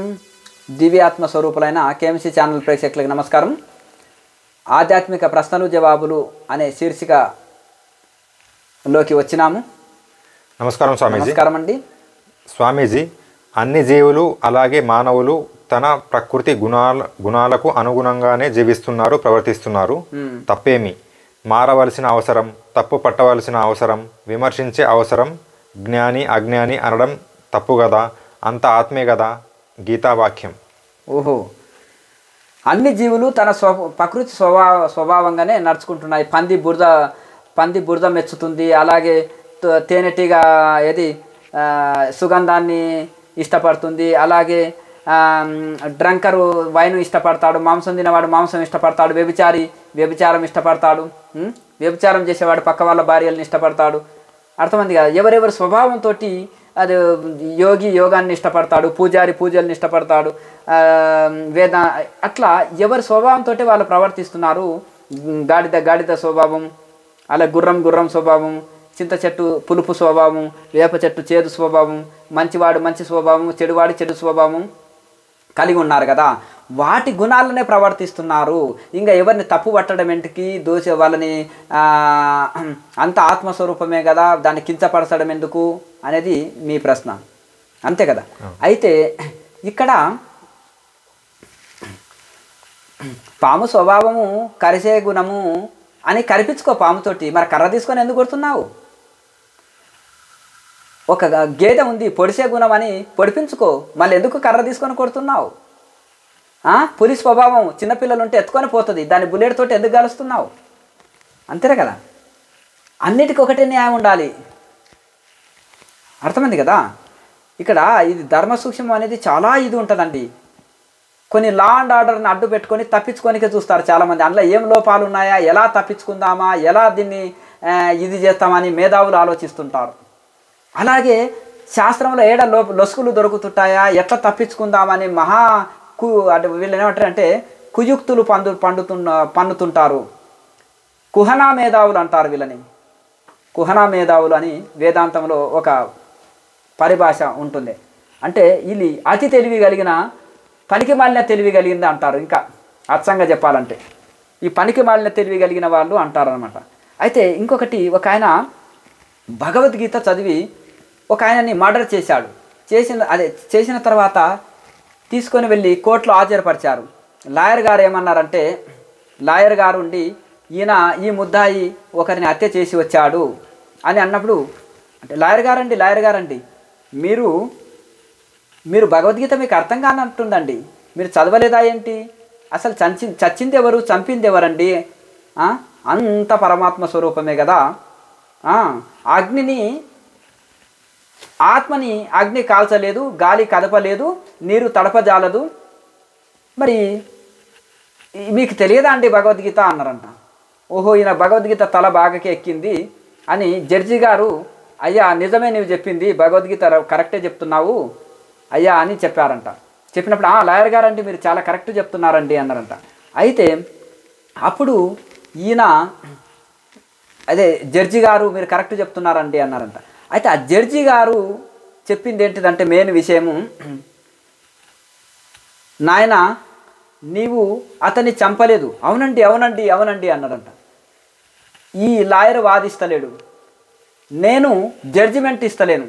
దివ్యాత్మ స్వరూపులైన KMC channel ప్రేక్షకులకు నమస్కారం ఆధ్యాత్మిక ప్రశ్నలు జవాబులు అనే శీర్షికలోకి వచ్చినాము నమస్కారం స్వామీజీ నమస్కారం అండి స్వామీజీ అన్ని జీవులు అలాగే మానవులు తన ప్రకృతి గుణాల గుణాలకు అనుగుణంగానే జీవిస్తున్నారు ప్రవర్తిస్తున్నారు తప్పేమి మారవలసిన అవసరం తప్పు పట్టవలసిన అవసరం విమర్శించే అవసరం జ్ఞాని అజ్ఞాని అనడం తప్పు కదా అంత ఆత్మే కదా గీతావాక్యం ఓహో అన్ని జీవులు తన స్వ ప్రకృతి స్వభావ స్వభావంగానే నడుచుకుంటున్నాయి పంది బురద పంది బురద మెచ్చుతుంది అలాగే త- తేనెటీగ ఏది ఆ, సుగంధాన్ని ఇష్టపడుతుంది అలాగే డ్రంకరు వైన్ ఇష్టపడతాడు మాంసం తినేవాడు మాంసం ఇష్టపడతాడు వ్యభిచారి వ్యభిచారం ఇష్టపడతాడు ఉం? వ్యభిచారం చేసేవాడు పక్క వాళ్ళ భార్యలను ఇష్టపడతాడు అర్థమైంది కదా ఎవరెవరి స్వభావంతో అది యోగి యోగాన్ని ఇష్టపడతాడు పూజారి పూజల్ని ఇష్టపడతాడు ఆ, వేద అట్లా ఎవరి స్వభావంతో వాళ్ళు ప్రవర్తిస్తున్నారు గాడిద గాడిద స్వభావం అలా గుర్రం గుర్రం స్వభావం చింత చెట్టు పులుపు స్వభావం వేప చెట్టు చేదు స్వభావం మంచివాడు మంచి స్వభావం చెడువాడి చెడు స్వభావం కలిగి ఉన్నారు కదా వాటి గుణాలనే ప్రవర్తిస్తున్నారు ఇంకా ఎవరిని తప్పు పట్టడం ఏంటికి దోష వాళ్ళని ఆ, అంత ఆత్మస్వరూపమే కదా దాన్ని కించపరచడం ఎందుకు అనేది మీ ప్రశ్న అంతే కదా అయితే ఇక్కడ పాము స్వభావము కరిసే గుణము అని కరిపించుకో పాముతోటి మరి కర్ర తీసుకొని ఎందుకు కొడుతున్నావు ఒక గేదె ఉంది పొడిసే గుణం అని పొడిపించుకో మళ్ళీ ఎందుకు కర్ర తీసుకొని కొడుతున్నావు ఆ? పులి స్వభావం చిన్నపిల్లలు ఉంటే ఎత్తుకొని పోతుంది దాన్ని బుల్లెట్ తోటి ఎందుకు కలుస్తున్నావు అంతేనే కదా అన్నిటికీ ఒకటే న్యాయం ఉండాలి అర్థమైంది కదా ఇక్కడ ఇది ధర్మ సూక్ష్మం అనేది చాలా ఇది ఉంటుందండి కొన్ని లా అండ్ ఆర్డర్ని అడ్డు పెట్టుకొని తప్పించుకోనికే చూస్తారు చాలామంది అందులో ఏం లోపాలు ఉన్నాయా ఎలా తప్పించుకుందామా ఎలా దీన్ని ఆ, ఇది చేస్తామని మేధావులు ఆలోచిస్తుంటారు అలాగే శాస్త్రంలో ఏడ లో లొసుకులు దొరుకుతుంటాయా ఎట్లా తప్పించుకుందామని మహా కు అంటే వీళ్ళు ఏమంటారు అంటే కుయుక్తులు పండు పండుతున్న పన్నుతుంటారు కుహనా మేధావులు అంటారు వీళ్ళని కుహనా మేధావులు అని వేదాంతంలో ఒక పరిభాష ఉంటుంది అంటే ఇది అతి తెలివి కలిగిన పనికి మాలిన తెలివి కలిగింది అంటారు ఇంకా అచ్చంగా చెప్పాలంటే ఈ పనికి మాలిన తెలివి కలిగిన వాళ్ళు అంటారు అనమాట అయితే ఇంకొకటి ఒక ఆయన భగవద్గీత చదివి ఒక ఆయనని మర్డర్ చేశాడు చేసిన అదే చేసిన తర్వాత తీసుకొని వెళ్ళి కోర్టులో హాజరుపరిచారు లాయర్ గారు ఏమన్నారంటే లాయర్ గారు ఉండి ఈయన ఈ ముద్దాయి ఒకరిని హత్య చేసి వచ్చాడు అని అన్నప్పుడు అంటే లాయర్ గారండి లాయర్ గారండి మీరు మీరు భగవద్గీత మీకు అర్థం కానట్టుందండి మీరు చదవలేదా ఏంటి అసలు చంచి చచ్చింది ఎవరు చంపింది ఎవరండి ఆ? అంత పరమాత్మ స్వరూపమే కదా ఆ, అగ్నిని ఆత్మని అగ్ని కాల్చలేదు గాలి కదపలేదు నీరు తడపజాలదు మరి ఈ- మీకు తెలియదా అండి భగవద్గీత అన్నారంట ఓహో ఈయన భగవద్గీత తల బాగాకే ఎక్కింది అని జడ్జి గారు అయ్యా నిజమే నీవు చెప్పింది భగవద్గీత ర- కరెక్టే చెప్తున్నావు అయ్యా అని చెప్పారంట చెప్పినప్పుడు ఆ లాయర్ గారండి మీరు చాలా కరెక్ట్ చెప్తున్నారండి అన్నారంట అయితే అప్పుడు ఈయన అదే జడ్జి గారు మీరు కరెక్ట్ చెప్తున్నారండి అన్నారంట అయితే ఆ జడ్జి గారు చెప్పింది ఏంటిదంటే మెయిన్ విషయము నాయన నీవు అతన్ని చంపలేదు అవునండి అవునండి అవునండి అన్నాడంట ఈ లాయర్ వాదిస్తలేడు నేను జడ్జిమెంట్ ఇస్తలేను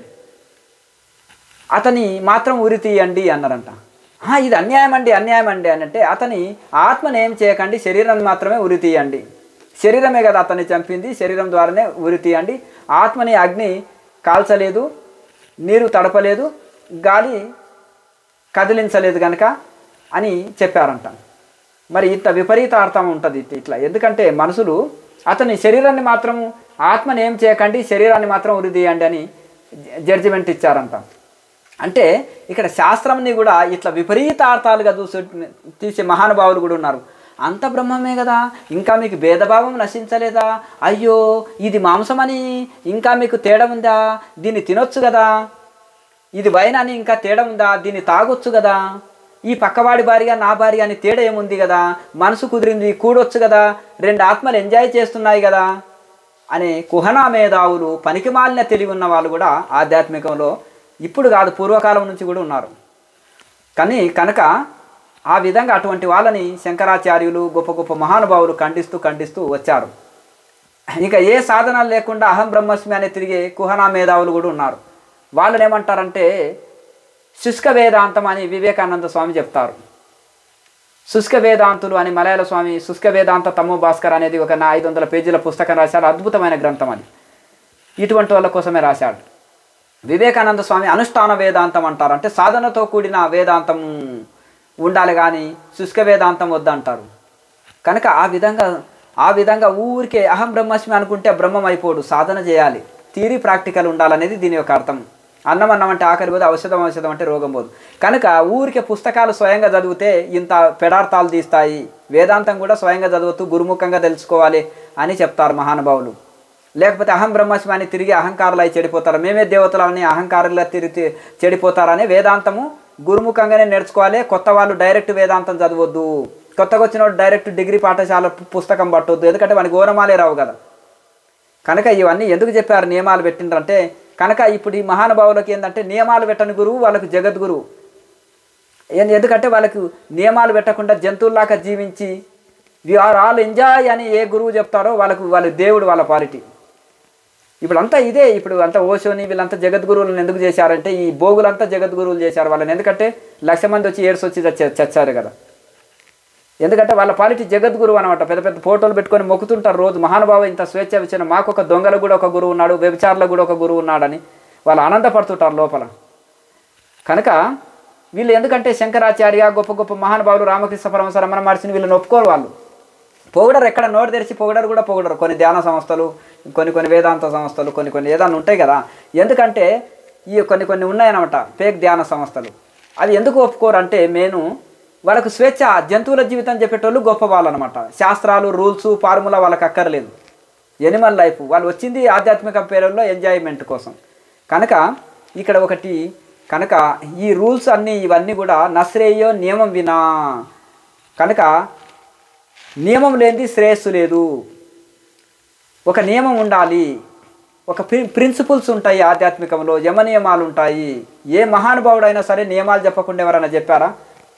అతని మాత్రం ఉరి తీయండి అన్నారంట "ఆ, ఇది అన్యాయం అండి అన్యాయం అండి అని అంటే అతని ఆత్మని ఏం చేయకండి శరీరం మాత్రమే ఉరి తీయండి శరీరమే కదా అతన్ని చంపింది శరీరం ద్వారానే ఉరి తీయండి ఆత్మని అగ్ని కాల్చలేదు నీరు తడపలేదు గాలి కదిలించలేదు కనుక అని చెప్పారంట మరి ఇంత విపరీత అర్థం ఉంటుంది ఇట్- ఇట్లా ఎందుకంటే మనుషులు అతని శరీరాన్ని మాత్రం ఆత్మని ఏం చేయకండి శరీరాన్ని మాత్రం ఉరి తీయండి అని జడ్జిమెంట్ ఇచ్చారంట అంటే ఇక్కడ శాస్త్రంని కూడా ఇట్లా విపరీత అర్థాలుగా చూసి తీసే మహానుభావులు కూడా ఉన్నారు అంత బ్రహ్మమే కదా ఇంకా మీకు భేదభావం నశించలేదా అయ్యో ఇది మాంసమని ఇంకా మీకు తేడా ఉందా దీన్ని తినొచ్చు కదా ఇది వైన్ అని ఇంకా తేడా ఉందా దీన్ని తాగొచ్చు కదా ఈ పక్కవాడి భార్య నా భార్య అని తేడా ఏముంది కదా మనసు కుదిరింది కూడొచ్చు కదా రెండు ఆత్మలు ఎంజాయ్ చేస్తున్నాయి కదా అనే కుహనా మేధావులు పనికిమాలిన తెలివి ఉన్న వాళ్ళు కూడా ఆధ్యాత్మికంలో ఇప్పుడు కాదు పూర్వకాలం నుంచి కూడా ఉన్నారు కానీ కనుక ఆ విధంగా అటువంటి వాళ్ళని శంకరాచార్యులు గొప్ప గొప్ప మహానుభావులు ఖండిస్తూ ఖండిస్తూ వచ్చారు ఇక ఏ సాధనాలు లేకుండా అహం బ్రహ్మస్మి అనే తిరిగే కుహనా మేధావులు కూడా ఉన్నారు వాళ్ళని ఏమంటారంటే శుష్క వేదాంతం అని వివేకానంద స్వామి చెప్తారు శుష్క వేదాంతులు అని మలయాళ స్వామి శుష్క వేదాంత తమ్మో భాస్కర్ అనేది ఒక నా ఐదు వందల పేజీల పుస్తకం రాశాడు అద్భుతమైన గ్రంథం అది ఇటువంటి వాళ్ళ కోసమే రాశాడు వివేకానంద స్వామి అనుష్ఠాన వేదాంతం అంటారు అంటే సాధనతో కూడిన వేదాంతం ఉండాలి కానీ శుష్క వేదాంతం వద్దంటారు కనుక ఆ విధంగా ఆ విధంగా ఊరికే అహం బ్రహ్మస్మి అనుకుంటే బ్రహ్మం అయిపోడు సాధన చేయాలి థియరీ ప్రాక్టికల్ ఉండాలనేది దీని యొక్క అర్థం అన్నం అన్నం అంటే ఆకలి పోదు ఔషధం ఔషధం అంటే రోగం పోదు కనుక ఊరికే పుస్తకాలు స్వయంగా చదివితే ఇంత పెడార్థాలు తీస్తాయి వేదాంతం కూడా స్వయంగా చదువుతూ గురుముఖంగా తెలుసుకోవాలి అని చెప్తారు మహానుభావులు లేకపోతే అహం బ్రహ్మస్మి అని తిరిగి అహంకారులు అయి చెడిపోతారు మేమే దేవతలని అహంకారులా తిరిగి చెడిపోతారని వేదాంతము గురుముఖంగానే నేర్చుకోవాలి కొత్త వాళ్ళు డైరెక్ట్ వేదాంతం చదవద్దు కొత్తగా వచ్చిన వాడు డైరెక్ట్ డిగ్రీ పాఠశాల పు- పుస్తకం పట్టొద్దు ఎందుకంటే వానికి ఓనమాలే రావు కదా కనుక ఇవన్నీ ఎందుకు చెప్పారు నియమాలు పెట్టిండ్రంటే కనుక ఇప్పుడు ఈ మహానుభావులకి ఏంటంటే నియమాలు పెట్టని గురువు వాళ్ళకు జగద్గురువు ఏం- ఎందుకంటే వాళ్ళకు నియమాలు పెట్టకుండా జంతువుల్లాగా జీవించి వి ఆర్ ఆల్ ఎంజాయ్ అని ఏ గురువు చెప్తారో వాళ్ళకు వాళ్ళ దేవుడు వాళ్ళ పాలిటీ ఇప్పుడు అంతా ఇదే ఇప్పుడు అంతా ఓషోని వీళ్ళంతా జగద్గురువులను ఎందుకు చేశారంటే ఈ భోగులంతా జగద్గురువులు చేశారు వాళ్ళని ఎందుకంటే లక్ష మంది వచ్చి ఏడ్స్ వచ్చి చచ్చ- చచ్చారు కదా ఎందుకంటే వాళ్ళ పాలిటీ జగద్గురువు అనమాట పెద్ద పెద్ద ఫోటోలు పెట్టుకొని మొక్కుతుంటారు రోజు మహానుభావ ఇంత స్వేచ్ఛ ఇచ్చిన మాకు ఒక దొంగలకు కూడా ఒక గురువు ఉన్నాడు వ్యభిచారులకు కూడా ఒక గురువు ఉన్నాడని వాళ్ళు ఆనందపడుతుంటారు లోపల కనుక వీళ్ళు ఎందుకంటే శంకరాచార్య గొప్ప గొప్ప మహానుభావులు రామకృష్ణ పరమశ రమణ మహర్షిని వీళ్ళని ఒప్పుకోరు వాళ్ళు పొగడరు ఎక్కడ నోరు తెరిచి పొగడరు కూడా పొగడరు కొన్ని ధ్యాన సంస్థలు కొన్ని కొన్ని వేదాంత సంస్థలు కొన్ని కొన్ని ఏదైనా ఉంటాయి కదా ఎందుకంటే ఈ కొన్ని కొన్ని ఉన్నాయన్నమాట ఫేక్ ధ్యాన సంస్థలు అవి ఎందుకు ఒప్పుకోరు అంటే నేను వాళ్ళకు స్వేచ్ఛ జంతువుల జీవితం చెప్పేటోళ్ళు గొప్ప వాళ్ళు అనమాట శాస్త్రాలు రూల్స్ ఫార్ములా వాళ్ళకి అక్కర్లేదు ఎనిమల్ లైఫ్ వాళ్ళు వచ్చింది ఆధ్యాత్మిక పేరులో ఎంజాయ్మెంట్ కోసం కనుక ఇక్కడ ఒకటి కనుక ఈ రూల్స్ అన్నీ ఇవన్నీ కూడా నశ్రేయో నియమం వినా కనుక నియమం లేనిది శ్రేయస్సు లేదు ఒక నియమం ఉండాలి ఒక ప్రి ప్రిన్సిపల్స్ ఉంటాయి ఆధ్యాత్మికంలో యమ నియమాలు ఉంటాయి ఏ మహానుభావుడైనా సరే నియమాలు చెప్పకుండా ఎవరైనా చెప్పారా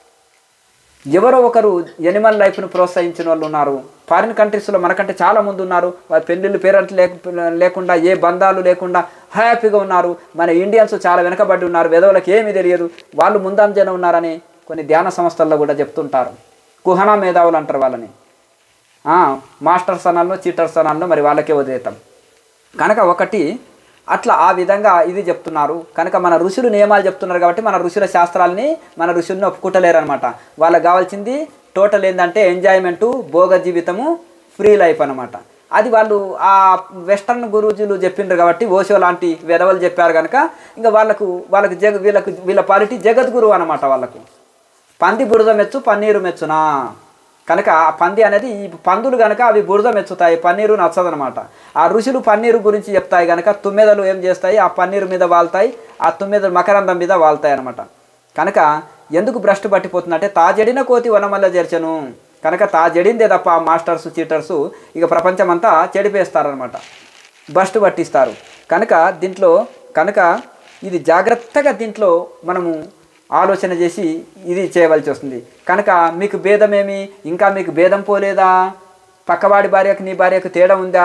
ఎవరో ఒకరు ఎనిమల్ లైఫ్ను ప్రోత్సహించిన వాళ్ళు ఉన్నారు ఫారిన్ కంట్రీస్లో మనకంటే చాలా మంది ఉన్నారు వారి పెళ్ళిళ్ళు పేరెంట్ లేక లేకుండా ఏ బంధాలు లేకుండా హ్యాపీగా ఉన్నారు మన ఇండియన్స్ చాలా వెనకబడి ఉన్నారు వెదవులకు ఏమీ తెలియదు వాళ్ళు ముందంజన ఉన్నారని కొన్ని ధ్యాన సంస్థల్లో కూడా చెప్తుంటారు కుహనా మేధావులు అంటారు వాళ్ళని ఆ, మాస్టర్స్ అనాల్లో చీటర్స్ అనాల్లో మరి వాళ్ళకే వదిలేతాం కనుక ఒకటి అట్లా ఆ విధంగా ఇది చెప్తున్నారు కనుక మన ఋషులు నియమాలు చెప్తున్నారు కాబట్టి మన ఋషుల శాస్త్రాలని మన ఋషుల్ని ఒప్పుకుంటలేరు అనమాట వాళ్ళకి కావాల్సింది టోటల్ ఏంటంటే ఎంజాయ్మెంటు భోగ జీవితము ఫ్రీ లైఫ్ అనమాట అది వాళ్ళు ఆ వెస్టర్న్ గురూజీలు చెప్పిండ్రు కాబట్టి ఓషో లాంటి వెధవలు చెప్పారు కనుక ఇంకా వాళ్ళకు వాళ్ళకు జగ వీళ్ళకు వీళ్ళ పాలిటీ జగద్గురు అనమాట వాళ్ళకు పంది బురద మెచ్చు పన్నీరు మెచ్చునా కనుక ఆ పంది అనేది ఈ పందులు కనుక అవి బురద మెచ్చుతాయి పన్నీరు నచ్చదనమాట ఆ ఋషులు పన్నీరు గురించి చెప్తాయి కనుక తుమ్మెదలు ఏం చేస్తాయి ఆ పన్నీరు మీద వాళ్తాయి ఆ తుమ్మెదలు మకరందం మీద వాళ్తాయి అనమాట కనుక ఎందుకు భ్రష్టు పట్టిపోతుందంటే తాజడిన కోతి వనమల్ల చేర్చను కనుక తాజడిందే తప్ప ఆ మాస్టర్స్ చీటర్స్ ఇక ప్రపంచమంతా చెడిపేస్తారనమాట భ్రష్టు పట్టిస్తారు కనుక దీంట్లో కనుక ఇది జాగ్రత్తగా దీంట్లో మనము ఆలోచన చేసి ఇది చేయవలసి వస్తుంది కనుక మీకు భేదమేమి ఇంకా మీకు భేదం పోలేదా పక్కవాడి భార్యకు నీ భార్యకు తేడా ఉందా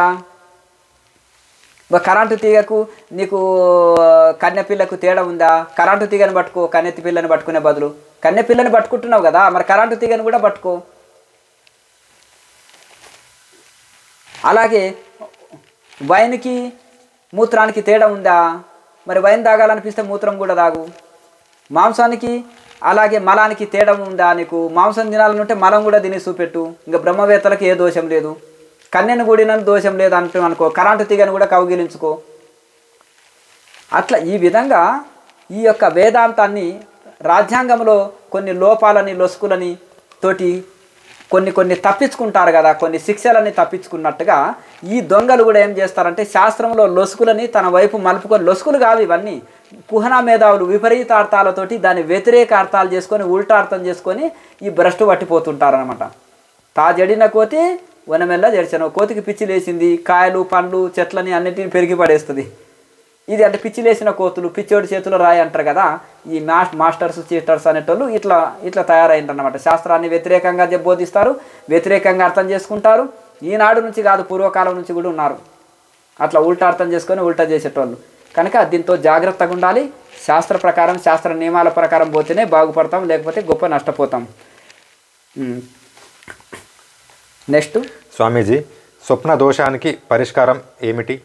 ఒక కరెంటు తీగకు నీకు కన్నె పిల్లకు తేడా ఉందా కరెంటు తీగని పట్టుకో కన్నెత్తి పిల్లని పట్టుకునే బదులు కన్నె పిల్లని పట్టుకుంటున్నావు కదా మరి కరెంటు తీగని కూడా పట్టుకో అలాగే వైన్కి మూత్రానికి తేడా ఉందా మరి వైన్ తాగాలనిపిస్తే మూత్రం కూడా తాగు మాంసానికి అలాగే మలానికి తేడా ఉందా నీకు మాంసం తినాలనుంటే మలం కూడా తిని చూపెట్టు ఇంకా బ్రహ్మవేత్తలకు ఏ దోషం లేదు కన్యను కూడిన దోషం లేదు అంటూ అనుకో కరెంటు తీగను కూడా కౌగిలించుకో అట్లా ఈ విధంగా ఈ యొక్క వేదాంతాన్ని రాజ్యాంగంలో కొన్ని లోపాలని లొసుకులని తోటి కొన్ని కొన్ని తప్పించుకుంటారు కదా కొన్ని శిక్షలని తప్పించుకున్నట్టుగా ఈ దొంగలు కూడా ఏం చేస్తారంటే శాస్త్రంలో లొసుకులని తన వైపు మలుపుకొని లొసుకులు కావు ఇవన్నీ కుహనా మేధావులు విపరీతార్థాలతోటి దాని వ్యతిరేక అర్థాలు చేసుకొని ఉల్టార్థం చేసుకొని ఈ భ్రష్టు పట్టిపోతుంటారనమాట తా జడిన కోతి వనమెల్ల జడిచాను కోతికి పిచ్చి లేచింది కాయలు పండ్లు చెట్లని అన్నిటిని పెరిగి పడేస్తుంది ఇది అంటే పిచ్చిలేసిన కోతులు పిచ్చోడి చేతిలో రాయి అంటారు కదా ఈ మాస్ మాస్టర్స్ చీటర్స్ అనేటోళ్ళు ఇట్లా ఇట్లా తయారైంటారు అనమాట శాస్త్రాన్ని వ్యతిరేకంగా చె- బోధిస్తారు వ్యతిరేకంగా అర్థం చేసుకుంటారు ఈనాడు నుంచి కాదు పూర్వకాలం నుంచి కూడా ఉన్నారు అట్లా ఉల్టా అర్థం చేసుకొని ఉల్టా చేసేటోళ్ళు కనుక దీంతో జాగ్రత్తగా ఉండాలి శాస్త్ర ప్రకారం శాస్త్ర నియమాల ప్రకారం పోతేనే బాగుపడతాం లేకపోతే గొప్ప నష్టపోతాం నెక్స్ట్ స్వామీజీ స్వప్న దోషానికి పరిష్కారం ఏమిటి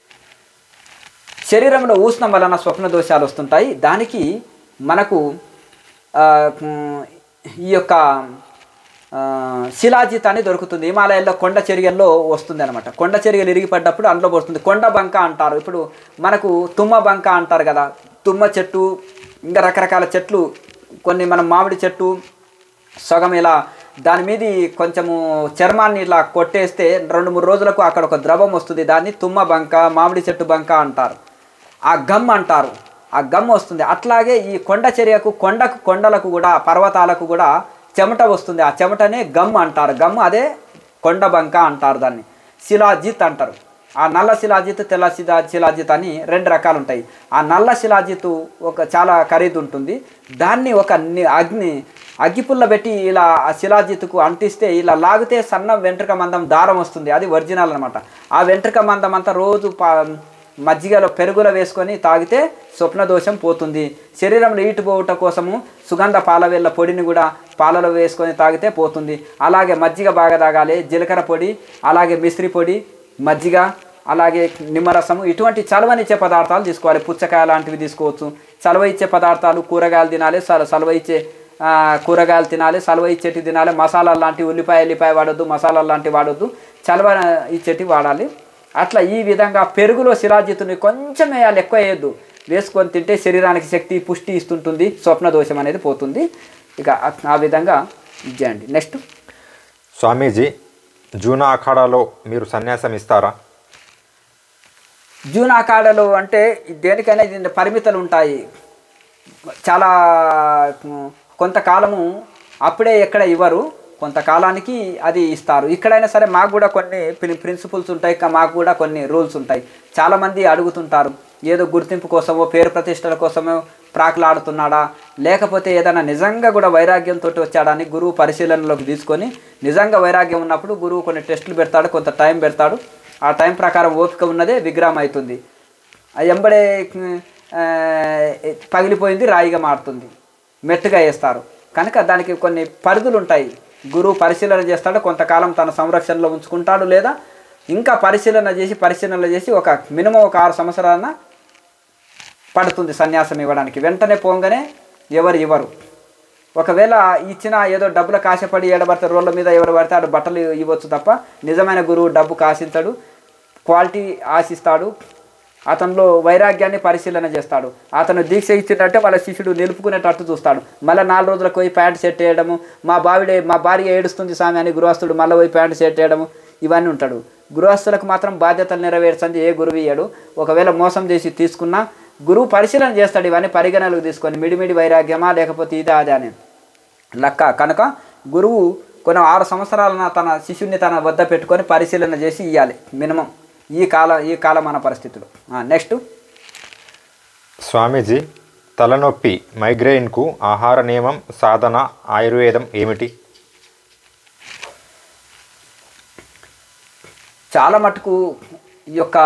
శరీరంలో ఉష్ణం వలన స్వప్న దోషాలు వస్తుంటాయి దానికి మనకు ఆ, ఉమ్, ఈ యొక్క ఆ, శిలాజిత్ అని దొరుకుతుంది హిమాలయాల్లో కొండ చెరియల్లో వస్తుంది అనమాట కొండ చెరియలు ఇరిగిపడ్డప్పుడు అందులో వస్తుంది కొండ బంక అంటారు ఇప్పుడు మనకు తుమ్మ బంక అంటారు కదా తుమ్మ చెట్టు ఇంకా రకరకాల చెట్లు కొన్ని మనం మామిడి చెట్టు సగం ఇలా దాని మీది కొంచెము చర్మాన్ని ఇలా కొట్టేస్తే రెండు మూడు రోజులకు అక్కడ ఒక ద్రవం వస్తుంది దాన్ని తుమ్మ బంక మామిడి చెట్టు బంక అంటారు ఆ గమ్ అంటారు ఆ గమ్ వస్తుంది అట్లాగే ఈ కొండ చర్యకు కొండకు కొండలకు కూడా పర్వతాలకు కూడా చెమట వస్తుంది ఆ చెమటనే గమ్ అంటారు గమ్ అదే కొండ బంక అంటారు దాన్ని శిలాజిత్ అంటారు ఆ నల్ల శిలాజిత్ తెల్ల శిలా శిలాజిత్ అని రెండు రకాలు ఉంటాయి ఆ నల్ల శిలాజిత్ ఒక చాలా ఖరీదు ఉంటుంది దాన్ని ఒక ని- అగ్ని అగ్గిపుల్ల పెట్టి ఇలా ఆ శిలాజిత్తుకు అంటిస్తే ఇలా లాగితే సన్న వెంట్రుక మందం దారం వస్తుంది అది ఒరిజినల్ అనమాట ఆ వెంట్రుక మందం అంతా రోజు పా మజ్జిగలో పెరుగులో వేసుకొని తాగితే స్వప్న దోషం పోతుంది శరీరంలో ఈటు పోవుట కోసము సుగంధ పాలవేళ్ళ పొడిని కూడా పాలలో వేసుకొని తాగితే పోతుంది అలాగే మజ్జిగ బాగా తాగాలి జీలకర్ర పొడి అలాగే మిశ్రి పొడి మజ్జిగ అలాగే నిమ్మరసము ఇటువంటి చలవనిచ్చే పదార్థాలు తీసుకోవాలి పుచ్చకాయ లాంటివి తీసుకోవచ్చు చలవ ఇచ్చే పదార్థాలు కూరగాయలు తినాలి సల సలవ ఇచ్చే ఆ, కూరగాయలు తినాలి సలవ ఇచ్చేటి తినాలి మసాలా లాంటి ఉల్లిపాయ ఎల్లిపాయ వాడొద్దు మసాలా లాంటివి వాడొద్దు చలవ ఇచ్చేటి వాడాలి అట్లా ఈ విధంగా పెరుగులో శిలాజిత్తుని కొంచెం వేయాలి ఎక్కువ వేయద్దు వేసుకొని తింటే శరీరానికి శక్తి పుష్టి ఇస్తుంటుంది స్వప్న దోషం అనేది పోతుంది ఇక ఆ- ఆ విధంగా ఇచ్చేయండి నెక్స్ట్ స్వామీజీ జూనా అఖాడాలో మీరు సన్యాసం ఇస్తారా జూన్ అఖాడలో అంటే దేనికైనా దీని పరిమితులు ఉంటాయి చాలా ఉమ్, కొంతకాలము అప్పుడే ఎక్కడ ఇవ్వరు కొంతకాలానికి అది ఇస్తారు ఇక్కడైనా సరే మాకు కూడా కొన్ని ప్రి- ప్రిన్సిపల్స్ ఉంటాయి కా- మాకు కూడా కొన్ని రూల్స్ ఉంటాయి చాలామంది అడుగుతుంటారు ఏదో గుర్తింపు కోసమో పేరు ప్రతిష్టల కోసమో ప్రాకులాడుతున్నాడా లేకపోతే ఏదైనా నిజంగా కూడా వైరాగ్యంతో వచ్చాడని గురువు పరిశీలనలోకి తీసుకొని నిజంగా వైరాగ్యం ఉన్నప్పుడు గురువు కొన్ని టెస్టులు పెడతాడు కొంత టైం పెడతాడు ఆ టైం ప్రకారం ఓపిక ఉన్నదే విగ్రహం అవుతుంది ఆ ఎంబడే ఆ, పగిలిపోయింది రాయిగా మారుతుంది మెట్టుగా వేస్తారు కనుక దానికి కొన్ని పరిధులు ఉంటాయి గురువు పరిశీలన చేస్తాడు కొంతకాలం తన సంరక్షణలో ఉంచుకుంటాడు లేదా ఇంకా పరిశీలన చేసి పరిశీలన చేసి ఒక మినిమం ఒక ఆరు సంవత్సరాలన పడుతుంది సన్యాసం ఇవ్వడానికి వెంటనే పోగానే ఎవరు ఇవ్వరు ఒకవేళ ఇచ్చిన ఏదో డబ్బులు కాశపడి ఏడబడితే రోడ్ల మీద ఎవరు పడితే ఆడు బట్టలు ఇవ్వచ్చు తప్ప నిజమైన గురువు డబ్బు కాసించడు క్వాలిటీ ఆశిస్తాడు అతనిలో వైరాగ్యాన్ని పరిశీలన చేస్తాడు అతను దీక్ష ఇచ్చినట్టే వాళ్ళ శిష్యుడు నిలుపుకునేటట్టు చూస్తాడు మళ్ళీ నాలుగు రోజులకు పోయి ప్యాంట్ సెట్ వేయడము మా బావిడే మా భార్య ఏడుస్తుంది స్వామి అని గృహస్థుడు మళ్ళీ పోయి ప్యాంట్ సెట్ వేయడము ఇవన్నీ ఉంటాడు గృహస్థులకు మాత్రం బాధ్యతలు నెరవేర్చండి ఏ గురువు ఇయ్యడు ఒకవేళ మోసం చేసి తీసుకున్నా గురువు పరిశీలన చేస్తాడు ఇవన్నీ పరిగణనలోకి తీసుకొని మిడిమిడి వైరాగ్యమా లేకపోతే ఇదా అదే అని లెక్క కనుక గురువు కొన్ని ఆరు సంవత్సరాలన తన శిష్యుని తన వద్ద పెట్టుకొని పరిశీలన చేసి ఇవ్వాలి మినిమం ఈ కాల ఈ కాలమాన పరిస్థితులు నెక్స్ట్ స్వామీజీ తలనొప్పి మైగ్రెయిన్కు ఆహార నియమం సాధన ఆయుర్వేదం ఏమిటి చాలా మటుకు ఈ యొక్క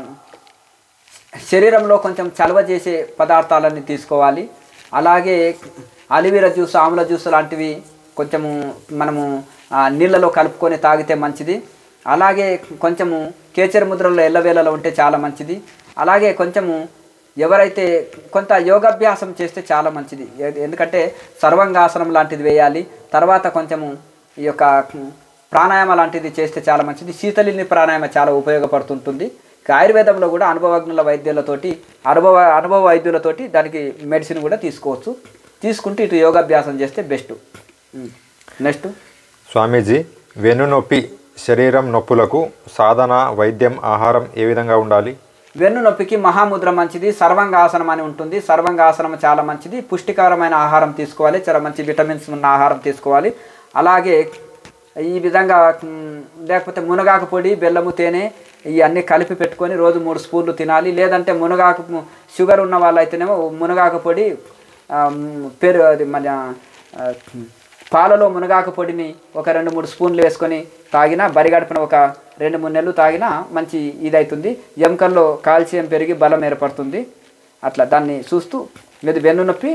శరీరంలో కొంచెం చలవ చేసే పదార్థాలన్నీ తీసుకోవాలి అలాగే అలివీర జ్యూస్ ఆమ్ల జ్యూస్ లాంటివి కొంచెము మనము ఆ, నీళ్ళలో కలుపుకొని తాగితే మంచిది అలాగే కొంచెము కేచర ముద్రలో ఎల్లవేళలో ఉంటే చాలా మంచిది అలాగే కొంచెము ఎవరైతే కొంత యోగాభ్యాసం చేస్తే చాలా మంచిది ఏ- ఎందుకంటే సర్వంగాసనం లాంటిది వేయాలి తర్వాత కొంచెము ఈ యొక్క ప్రాణాయామ లాంటిది చేస్తే చాలా మంచిది శీతలిని ప్రాణాయామ చాలా ఉపయోగపడుతుంటుంది ఇక ఆయుర్వేదంలో కూడా అనుభవజ్ఞుల వైద్యులతోటి అనుభవ అనుభవ వైద్యులతోటి దానికి మెడిసిన్ కూడా తీసుకోవచ్చు తీసుకుంటే ఇటు యోగాభ్యాసం చేస్తే బెస్ట్ నెక్స్ట్ స్వామీజీ వెన్నునొప్పి శరీరం నొప్పులకు సాధన వైద్యం ఆహారం ఏ విధంగా ఉండాలి వెన్ను నొప్పికి మహాముద్ర మంచిది సర్వంగాసనం అని ఉంటుంది సర్వంగాసనం చాలా మంచిది పుష్టికరమైన ఆహారం తీసుకోవాలి చాలా మంచి విటమిన్స్ ఉన్న ఆహారం తీసుకోవాలి అలాగే ఈ విధంగా మ్, లేకపోతే మునగాకు పొడి బెల్లము తేనె ఇవన్నీ కలిపి పెట్టుకొని రోజు మూడు స్పూన్లు తినాలి లేదంటే మునగాకు ము- షుగర్ ఉన్న వాళ్ళు అయితేనేమో మునగాకు పొడి ఆ, మ్, పెరు అది మన ఆ, పాలలో మునగాకు పొడిని ఒక రెండు మూడు స్పూన్లు వేసుకొని తాగినా బరిగడుపున ఒక రెండు మూడు నెలలు తాగినా మంచి ఇదవుతుంది ఎముకల్లో కాల్షియం పెరిగి బలం ఏర్పడుతుంది అట్లా దాన్ని చూస్తూ ఇది వెన్ను నొప్పి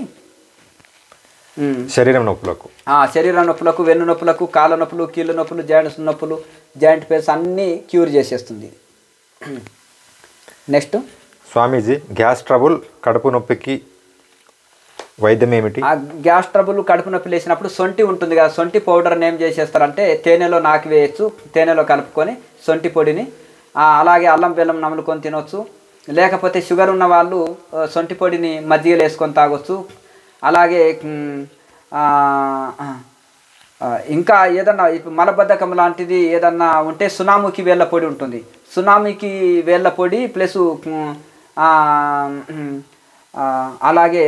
ఉమ్, శరీరం నొప్పులకు ఆ, శరీర నొప్పులకు వెన్ను నొప్పులకు కాళ్ళ నొప్పులు కీళ్ళ నొప్పులు జాయింట్స్ నొప్పులు జాయింట్ పెయిన్స్ అన్నీ క్యూర్ చేసేస్తుంది నెక్స్ట్ స్వామీజీ గ్యాస్ ట్రబుల్ కడుపు నొప్పికి వైద్యం ఏమిటి ఆ గ్యాస్ ట్రబుల్ కడుపు నొప్పి లేచినప్పుడు సొంటి ఉంటుంది కదా సొంటి పౌడర్ని ఏం చేసేస్తారంటే తేనెలో నాకి వేయచ్చు తేనెలో కలుపుకొని సొంటి పొడిని ఆ, అలాగే అల్లం బెల్లం నములుకొని తినొచ్చు లేకపోతే షుగర్ ఉన్న వాళ్ళు ఆ, సొంటి పొడిని మజ్జిగలో వేసుకొని తాగొచ్చు అలాగే మ్, ఆ, ఆ, ఇంకా ఏదన్నా ఇప్పుడు మలబద్ధకం లాంటిది ఏదన్నా ఉంటే సునాముకి వేళ్ళ పొడి ఉంటుంది సునామీకి వేళ్ళ పొడి ప్లస్ మ్, ఆ, మ్, ఆ, అలాగే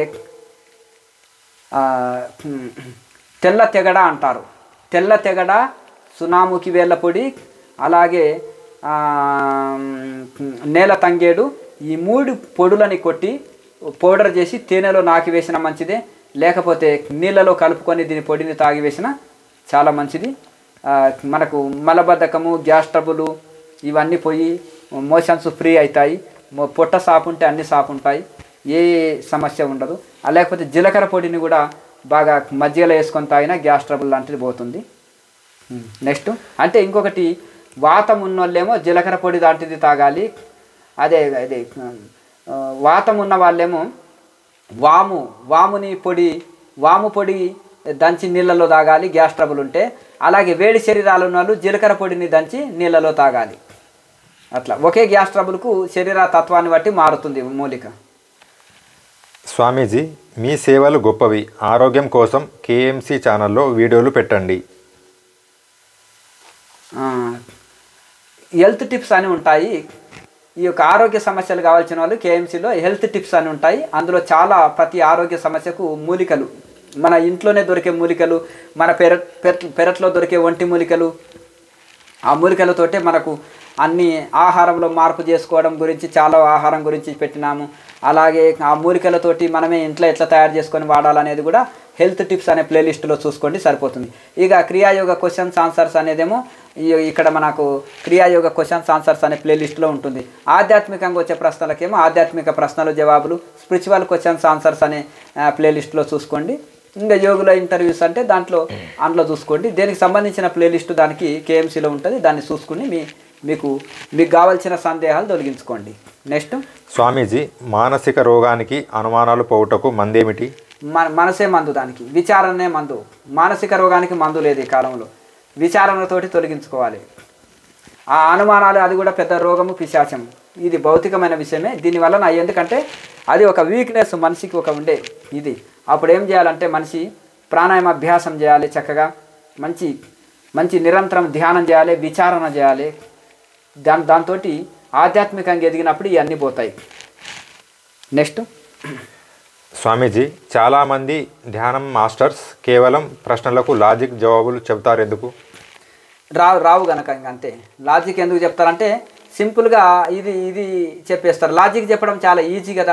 ఆ, హ్మ్, తెల్ల తెగడ అంటారు తెల్ల తెగడ సునాముకి వేళ్ళ పొడి అలాగే ఆ, హ్మ్, నేల తంగేడు ఈ మూడు పొడులని కొట్టి పౌడర్ చేసి తేనెలో నాకి వేసిన మంచిదే లేకపోతే నీళ్ళలో కలుపుకొని దీని పొడిని తాగి వేసిన చాలా మంచిది ఆ, మనకు మలబద్ధకము గ్యాస్ ట్రబులు ఇవన్నీ పోయి మోషన్స్ ఫ్రీ అవుతాయి మొ- పొట్ట సాపు ఉంటే అన్ని సాపు ఉంటాయి ఏ సమస్య ఉండదు ఆ లేకపోతే జీలకర్ర పొడిని కూడా బాగా మజ్జిగలో వేసుకొని తాగినా గ్యాస్ ట్రబుల్ లాంటిది పోతుంది నెక్స్ట్ అంటే ఇంకొకటి వాతం ఉన్నోళ్ళేమో జీలకర్ర పొడి లాంటిది తాగాలి అదే అదే ఆ, వాతం ఉన్న వాళ్ళేమో వాము వాముని పొడి వాము పొడి దంచి నీళ్ళలో తాగాలి గ్యాస్ ట్రబుల్ ఉంటే అలాగే వేడి శరీరాలు ఉన్న వాళ్ళు జీలకర్ర పొడిని దంచి నీళ్ళలో తాగాలి అట్లా ఒకే గ్యాస్ ట్రబుల్కు శరీర తత్వాన్ని బట్టి మారుతుంది మూలిక స్వామీజీ మీ సేవలు గొప్పవి ఆరోగ్యం కోసం కేఎంసి ఛానల్లో వీడియోలు పెట్టండి ఆ, హెల్త్ టిప్స్ అని ఉంటాయి ఈ యొక్క ఆరోగ్య సమస్యలు కావాల్సిన వాళ్ళు కేఎంసీలో హెల్త్ టిప్స్ అని ఉంటాయి అందులో చాలా ప్రతి ఆరోగ్య సమస్యకు మూలికలు మన ఇంట్లోనే దొరికే మూలికలు మన పెరట్ పెరట్ పెరట్లో దొరికే ఒంటి మూలికలు ఆ మూలికలతోటే మనకు అన్ని ఆహారంలో మార్పు చేసుకోవడం గురించి చాలా ఆహారం గురించి పెట్టినాము అలాగే ఆ మూలికలతోటి మనమే ఇంట్లో ఎట్లా తయారు చేసుకొని వాడాలనేది కూడా హెల్త్ టిప్స్ అనే ప్లేలిస్ట్లో చూసుకోండి సరిపోతుంది ఇక క్రియాయోగ క్వశ్చన్స్ ఆన్సర్స్ అనేదేమో ఈ- ఇక్కడ మనకు క్రియాయోగ క్వశ్చన్స్ ఆన్సర్స్ అనే ప్లేలిస్ట్లో ఉంటుంది ఆధ్యాత్మికంగా వచ్చే ప్రశ్నలకేమో ఆధ్యాత్మిక ప్రశ్నలు జవాబులు స్పిరిచువల్ క్వశ్చన్స్ ఆన్సర్స్ అనే ఆ, ప్లేలిస్ట్లో చూసుకోండి ఇంకా యోగుల ఇంటర్వ్యూస్ అంటే దాంట్లో అందులో చూసుకోండి దేనికి సంబంధించిన ప్లేలిస్ట్ దానికి కేఎంసీలో ఉంటుంది దాన్ని చూసుకుని మీ మీకు మీకు కావాల్సిన సందేహాలు తొలగించుకోండి నెక్స్ట్ స్వామీజీ మానసిక రోగానికి అనుమానాలు పోవుటకు మందేమిటి మన మనసే మందు దానికి విచారణే మందు మానసిక రోగానికి మందు లేదు ఈ కాలంలో విచారణతోటి తొలగించుకోవాలి ఆ అనుమానాలు అది కూడా పెద్ద రోగము పిశాచం ఇది భౌతికమైన విషయమే దీనివల్ల నా ఎందుకంటే అది ఒక వీక్నెస్ మనిషికి ఒక ఉండే ఇది అప్పుడు ఏం చేయాలంటే మనిషి ప్రాణాయామ అభ్యాసం చేయాలి చక్కగా మంచి మంచి నిరంతరం ధ్యానం చేయాలి విచారణ చేయాలి దాని దాంతో ఆధ్యాత్మికంగా ఎదిగినప్పుడు ఇవన్నీ పోతాయి నెక్స్ట్ స్వామీజీ చాలామంది ధ్యానం మాస్టర్స్ కేవలం ప్రశ్నలకు లాజిక్ జవాబులు చెబుతారు ఎందుకు రావు రావు గనక ఇంక అంతే లాజిక్ ఎందుకు చెప్తారంటే సింపుల్గా ఇది ఇది చెప్పేస్తారు లాజిక్ చెప్పడం చాలా ఈజీ కదా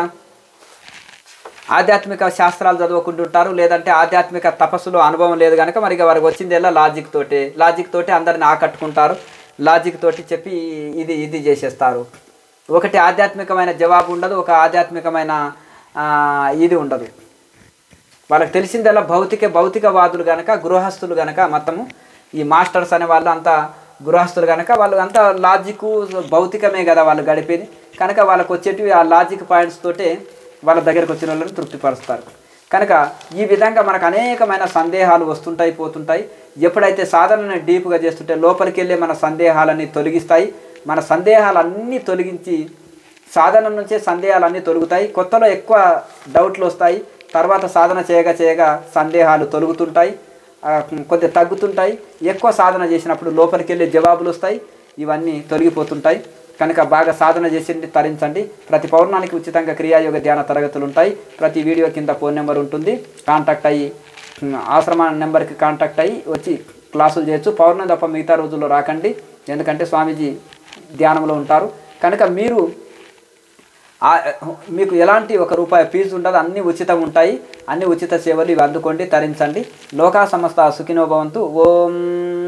ఆధ్యాత్మిక శాస్త్రాలు చదువుకుంటుంటారు లేదంటే ఆధ్యాత్మిక తపస్సులో అనుభవం లేదు కనుక మరి ఇక వారికి వచ్చిందేలా లాజిక్ తోటి లాజిక్ తోటి అందరిని ఆకట్టుకుంటారు లాజిక్ తోటి చెప్పి ఇది ఇది చేసేస్తారు ఒకటి ఆధ్యాత్మికమైన జవాబు ఉండదు ఒక ఆధ్యాత్మికమైన ఆ, ఇది ఉండదు వాళ్ళకి తెలిసిందల్లా భౌతిక భౌతికవాదులు గనక గృహస్థులు గనక మొత్తము ఈ మాస్టర్స్ అనే వాళ్ళు అంతా గృహస్థులు కనుక వాళ్ళు అంతా లాజిక్ భౌతికమే కదా వాళ్ళు గడిపేది కనుక వాళ్ళకి వచ్చేటివి ఆ లాజిక్ పాయింట్స్ తోటే వాళ్ళ దగ్గరికి వచ్చిన వాళ్ళని తృప్తిపరుస్తారు కనుక ఈ విధంగా మనకు అనేకమైన సందేహాలు వస్తుంటాయి పోతుంటాయి ఎప్పుడైతే సాధనని డీప్గా చేస్తుంటే లోపలికి వెళ్ళే మన సందేహాలన్నీ తొలగిస్తాయి మన సందేహాలన్నీ తొలగించి సాధన నుంచే సందేహాలన్నీ తొలుగుతాయి కొత్తలో ఎక్కువ డౌట్లు వస్తాయి తర్వాత సాధన చేయగా చేయగా సందేహాలు తొలుగుతుంటాయి ఆ, కొద్దిగా తగ్గుతుంటాయి ఎక్కువ సాధన చేసినప్పుడు లోపలికి వెళ్ళే జవాబులు వస్తాయి ఇవన్నీ తొలగిపోతుంటాయి కనుక బాగా సాధన చేసి తరించండి ప్రతి పౌర్ణానికి ఉచితంగా క్రియాయోగ ధ్యాన తరగతులు ఉంటాయి ప్రతి వీడియో కింద ఫోన్ నెంబర్ ఉంటుంది కాంటాక్ట్ అయ్యి ఉమ్, ఆశ్రమ నెంబర్కి కాంటాక్ట్ అయ్యి వచ్చి క్లాసులు చేయొచ్చు పౌర్ణమి తప్ప మిగతా రోజుల్లో రాకండి ఎందుకంటే స్వామీజీ ధ్యానంలో ఉంటారు కనుక మీరు ఆ- మీకు ఎలాంటి ఒక రూపాయి ఫీజు ఉండదు అన్ని ఉచితం ఉంటాయి అన్ని ఉచిత సేవలు ఇవి అందుకోండి తరించండి లోకా సమస్త సుఖినోభవంతు ఓం